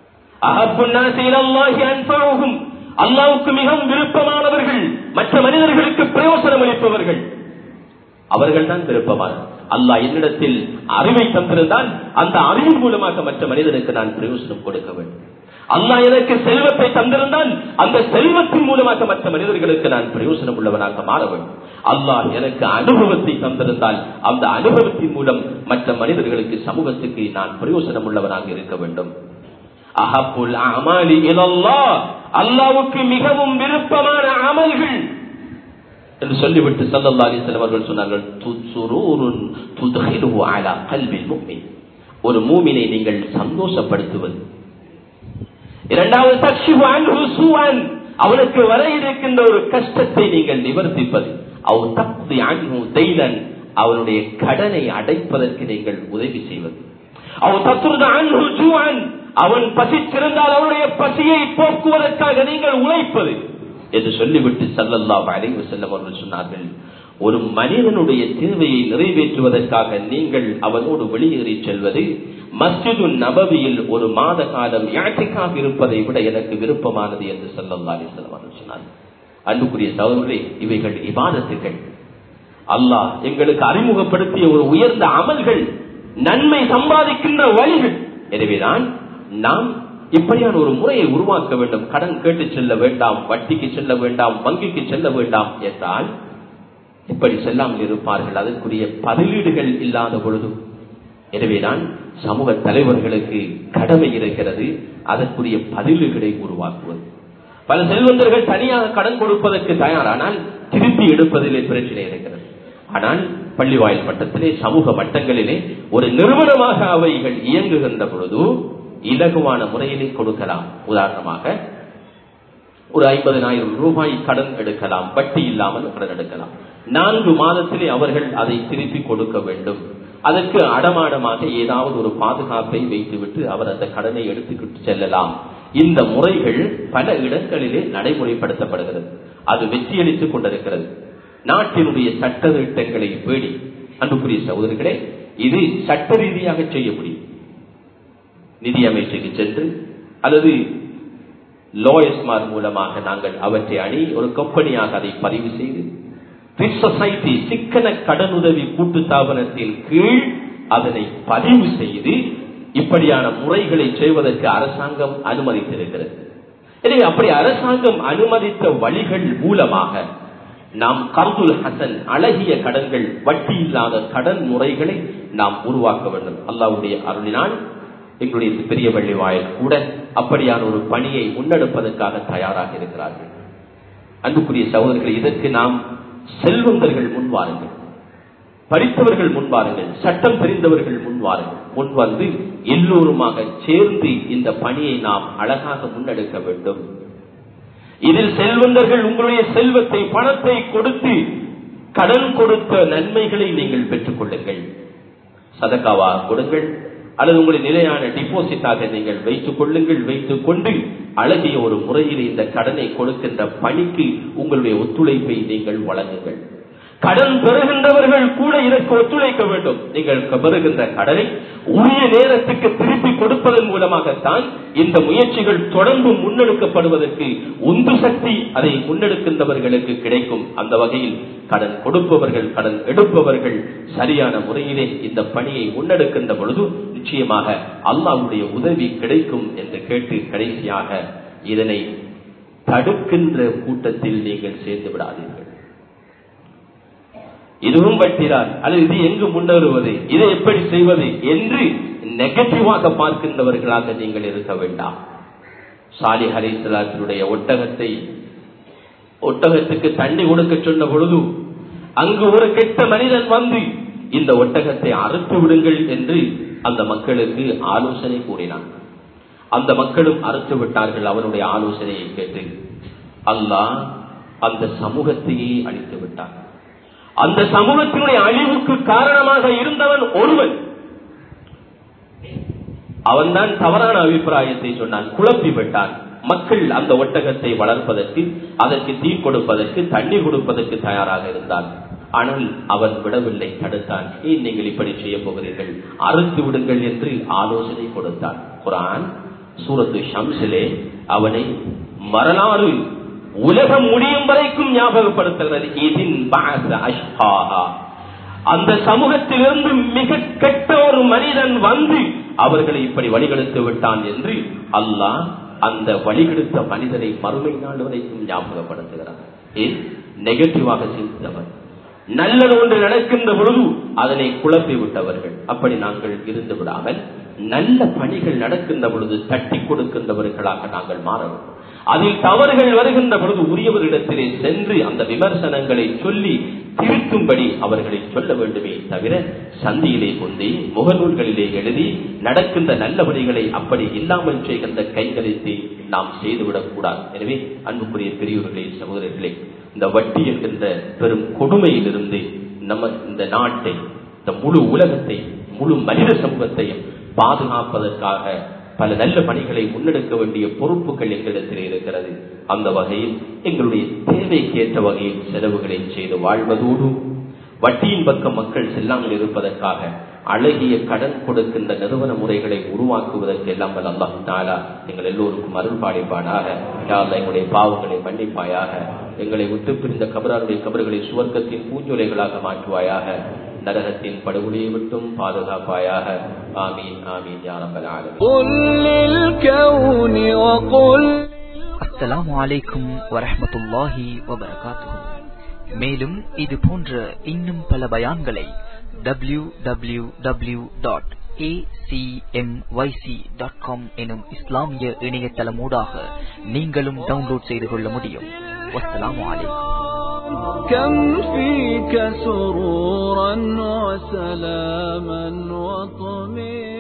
அல்லாவுக்கு மிகவும் விருப்பமானவர்கள் மற்ற மனிதர்களுக்கு பிரயோசனம் அளிப்பவர்கள் அவர்கள் தான் விருப்பமான அல்லாஹ் என்னிடத்தில் அறிவை தந்திருந்தால் அந்த அறிவின் மூலமாக மற்ற மனிதனுக்கு நான் பிரயோசனம் கொடுக்க வேண்டும் அல்லாஹ் எனக்கு செல்வத்தை தந்திருந்தால் அந்த செல்வத்தின் மூலமாக மற்ற மனிதர்களுக்கு நான் பிரயோசனம் உள்ளவனாக மாற வேண்டும் அல்லாஹ் எனக்கு அனுபவத்தை தந்திருந்தால் அந்த அனுபவத்தின் மூலம் மற்ற மனிதர்களுக்கு சமூகத்துக்கு நான் பிரயோசனம் உள்ளவனாக இருக்க வேண்டும் அஹப்புல் அமாலி இலல்லாஹ் அல்லாஹ்வுக்கு மிகவும் விருப்பமான அமல்கள் என்று சொல்லிவிட்டு சல்லல்லாஹு அலைஹி வஸல்லம் அவர்கள் சொன்னார்கள் துசுரூருன் துத்ஹிலுஹு அலா கல்பில் முஃமின் ஒரு மூமினை நீங்கள் சந்தோஷப்படுத்துவது இரண்டாவது தக்ஷிபு அன்ஹு சூஅன் அவனுக்கு வர இருக்கின்ற ஒரு கஷ்டத்தை நீங்கள் நிவர்த்திப்பது அவ் தக்தி அன்ஹு தைலன் அவனுடைய கடனை அடைப்பதற்கு நீங்கள் உதவி செய்வது அவ் தத்ருத அன்ஹு ஜூஅன் அவன் பசித்திருந்தால் அவனுடைய பசியை போக்குவதற்காக நீங்கள் உழைப்பது என்று சொல்லிவிட்டு சல்லல்லாஹு அலைஹி வஸல்லம் அவர்கள் சொன்னார்கள் ஒரு மனிதனுடைய தேவையை நிறைவேற்றுவதற்காக நீங்கள் அவனோடு வெளியேறி செல்வது மஸ்ஜிது நபவியில் ஒரு மாத காலம் யாத்திக்காக இருப்பதை விட எனக்கு விருப்பமானது என்று சல்லல்லா அலிஸ்லாம் அவர்கள் சொன்னார்கள் அன்புக்குரிய சகோதரர்களே இவைகள் இபாதத்துகள் அல்லாஹ் எங்களுக்கு அறிமுகப்படுத்திய ஒரு உயர்ந்த அமல்கள் நன்மை சம்பாதிக்கின்ற வழிகள் எனவேதான் நாம் இப்படியான ஒரு முறையை உருவாக்க வேண்டும் கடன் கேட்டு செல்ல வேண்டாம் வட்டிக்கு செல்ல வேண்டாம் வங்கிக்கு செல்ல வேண்டாம் என்றால் இப்படி செல்லாமல் இருப்பார்கள் அதற்குரிய பதிலீடுகள் இல்லாத பொழுது எனவேதான் சமூக தலைவர்களுக்கு கடமை இருக்கிறது அதற்குரிய பதிலீடுகளை உருவாக்குவது பல செல்வந்தர்கள் தனியாக கடன் கொடுப்பதற்கு தயாரானால் திருப்பி எடுப்பதிலே பிரச்சனை இருக்கிறது ஆனால் பள்ளிவாயில் மட்டத்திலே சமூக மட்டங்களிலே ஒரு நிறுவனமாக அவைகள் இயங்குகின்ற பொழுது இலகுவான முறையிலே கொடுக்கலாம் உதாரணமாக ஒரு ஐம்பதனாயிரம் ரூபாய் கடன் எடுக்கலாம் வட்டி இல்லாமல் கடன் எடுக்கலாம் நான்கு மாதத்திலே அவர்கள் அதை திருப்பி கொடுக்க வேண்டும் அதற்கு அடமானமாக ஏதாவது ஒரு பாதுகாப்பை வைத்துவிட்டு அவர் அந்த கடனை எடுத்துக்கிட்டு செல்லலாம் இந்த முறைகள் பல இடங்களிலே நடைமுறைப்படுத்தப்படுகிறது அது வெற்றியளித்துக் கொண்டிருக்கிறது நாட்டினுடைய சட்ட திட்டங்களை பேடி அன்புக்குரிய சகோதரர்களே இது சட்ட ரீதியாக செய்ய முடியும் நிதி அமைச்சுக்கு சென்று அல்லது லாயர்ஸ்மார் மூலமாக நாங்கள் அவற்றை அணி ஒரு கம்பெனியாக அதை பதிவு செய்து சொசைட்டி சிக்கன கடனுதவி கூட்டு ஸ்தாபனத்தின் கீழ் அதனை பதிவு செய்து இப்படியான முறைகளை செய்வதற்கு அரசாங்கம் அனுமதித்திருக்கிறது எனவே அப்படி அரசாங்கம் அனுமதித்த வழிகள் மூலமாக நாம் கர்துல் ஹசன் அழகிய கடன்கள் வட்டி இல்லாத கடன் முறைகளை நாம் உருவாக்க வேண்டும் அல்லாவுடைய அருளினால் எங்களுடைய பெரிய பள்ளி வாயில் கூட அப்படியான ஒரு பணியை முன்னெடுப்பதற்காக தயாராக இருக்கிறார்கள் அன்புக்குரிய சகோதரர்கள் இதற்கு நாம் செல்வந்தர்கள் முன்வாருங்கள் படித்தவர்கள் முன்வாருங்கள் சட்டம் தெரிந்தவர்கள் முன்வாருங்கள் முன் வந்து எல்லோருமாக சேர்ந்து இந்த பணியை நாம் அழகாக முன்னெடுக்க வேண்டும் இதில் செல்வந்தர்கள் உங்களுடைய செல்வத்தை பணத்தை கொடுத்து கடன் கொடுத்த நன்மைகளை நீங்கள் பெற்றுக் கொள்ளுங்கள் சதக்காவா கொடுங்கள் அல்லது உங்களுடைய நிலையான டிபாசிட்டாக நீங்கள் வைத்துக் கொள்ளுங்கள் வைத்துக் கொண்டு அழகிய ஒரு முறையில் இந்த கடனை கொடுக்கின்ற பணிக்கு உங்களுடைய ஒத்துழைப்பை நீங்கள் வழங்குங்கள் கடன் பெறுகின்றவர்கள் கூட இதற்கு ஒத்துழைக்க வேண்டும் நீங்கள் பெறுகின்ற கடனை உரிய நேரத்துக்கு திருப்பி கொடுப்பதன் மூலமாகத்தான் இந்த முயற்சிகள் தொடர்ந்து முன்னெடுக்கப்படுவதற்கு உந்து சக்தி அதை முன்னெடுக்கின்றவர்களுக்கு கிடைக்கும் அந்த வகையில் கடன் கொடுப்பவர்கள் கடன் எடுப்பவர்கள் சரியான முறையிலே இந்த பணியை முன்னெடுக்கின்ற பொழுது நிச்சயமாக அல்லாவுடைய உதவி கிடைக்கும் என்று கேட்டு கடைசியாக இதனை தடுக்கின்ற கூட்டத்தில் நீங்கள் சேர்ந்து விடாதீர்கள் இதுவும் வட்டிதான் அல்லது இது எங்கு முன்னேறுவது இதை எப்படி செய்வது என்று நெகட்டிவாக பார்க்கின்றவர்களாக நீங்கள் இருக்க வேண்டாம் சாலி ஹரிசலாத்தினுடைய ஒட்டகத்தை ஒட்டகத்துக்கு தண்ணி கொடுக்க சொன்ன பொழுது அங்கு ஒரு கெட்ட மனிதன் வந்து இந்த ஒட்டகத்தை அறுத்து விடுங்கள் என்று அந்த மக்களுக்கு ஆலோசனை கூறினான் அந்த மக்களும் அறுத்து விட்டார்கள் அவனுடைய ஆலோசனையை கேட்டு அல்லாஹ் அந்த சமூகத்தையே அழித்து விட்டான் அந்த சமூகத்தினுடைய அழிவுக்கு காரணமாக இருந்தவன் ஒருவன் அவன்தான் தவறான அபிப்பிராயத்தை சொன்னான் குழப்பி விட்டான் மக்கள் அந்த ஒட்டகத்தை வளர்ப்பதற்கு அதற்கு தீ கொடுப்பதற்கு தண்ணீர் கொடுப்பதற்கு தயாராக இருந்தான் ஆனால் அவன் விடவில்லை தடுத்தான் ஏன் நீங்கள் இப்படி செய்ய போகிறீர்கள் அறுத்து விடுங்கள் என்று ஆலோசனை கொடுத்தான் குரான் சூரத்து ஷம்சிலே அவனை வரலாறு உலகம் முடியும் வரைக்கும் ஞாபகப்படுத்துகிறது இதின் அந்த சமூகத்திலிருந்து மிக கெட்ட ஒரு மனிதன் வந்து அவர்களை இப்படி வழிகெடுத்து விட்டான் என்று அல்லாஹ் அந்த வழிகெடுத்த மனிதனை மறுமை நாள் வரைக்கும் ஞாபகப்படுத்துகிறார் ஏன் நெகட்டிவாக சிந்தித்தவர் நல்லது ஒன்று நடக்கின்ற பொழுது அதனை குழப்பி விட்டவர்கள் அப்படி நாங்கள் இருந்து விடாமல் நல்ல பணிகள் நடக்கின்ற பொழுது தட்டி கொடுக்கின்றவர்களாக நாங்கள் மாற வேண்டும் அதில் தவறுகள் வருகின்ற பொழுது உரியவரிடத்திலே சென்று அந்த விமர்சனங்களை சொல்லி திருத்தும்படி அவர்களை சொல்ல வேண்டுமே தவிர சந்தியிலே கொண்டு முகநூல்களிலே எழுதி நடக்கின்ற நல்ல வழிகளை அப்படி இல்லாமல் செய்கின்ற கைகரித்து நாம் செய்துவிடக் கூடாது எனவே அன்புக்குரிய பெரியோர்களே சகோதரர்களே இந்த வட்டி என்கின்ற பெரும் கொடுமையிலிருந்து நம்ம இந்த நாட்டை இந்த முழு உலகத்தை முழு மனித சமூகத்தையும் பாதுகாப்பதற்காக பல நல்ல பணிகளை முன்னெடுக்க வேண்டிய பொறுப்புகள் எங்களிடத்தில் இருக்கிறது அந்த வகையில் எங்களுடைய தேவைக்கேற்ற வகையில் செலவுகளை செய்து வாழ்வதோடு வட்டியின் பக்கம் மக்கள் செல்லாமல் இருப்பதற்காக அழகிய கடன் கொடுக்கின்ற நிறுவன முறைகளை உருவாக்குவதற்கு எல்லாம் வல்ல அல்லாஹ் தாலா எங்கள் எல்லோருக்கும் அருள் பாடிப்பானாக யாழ்லா எங்களுடைய பாவங்களை மன்னிப்பாயாக எங்களை விட்டு பிரிந்த கபராருடைய கபர்களை சுவர்க்கத்தின் பூஞ்சொலைகளாக மாற்றுவாயாக நரகத்தின் படுகொலியை விட்டும் பாதுகாப்பாயாக ஆமீன் ஆமீன் யாரம்பல் ஆலமீன் قل للكون وقل அஸ்ஸலாமு அலைக்கும் வரஹ்மத்துல்லாஹி வபரகாத்துஹு மேலும் இது போன்ற இன்னும் பல பயான்களை W W W dot dot com எனும் இஸ்லாமிய இணையதளமூடாக நீங்களும் டவுன்லோட் செய்து கொள்ள முடியும் வஸ்ஸலாமு அலைக்கும் كم فيك سرورا وسلاما وطمئنا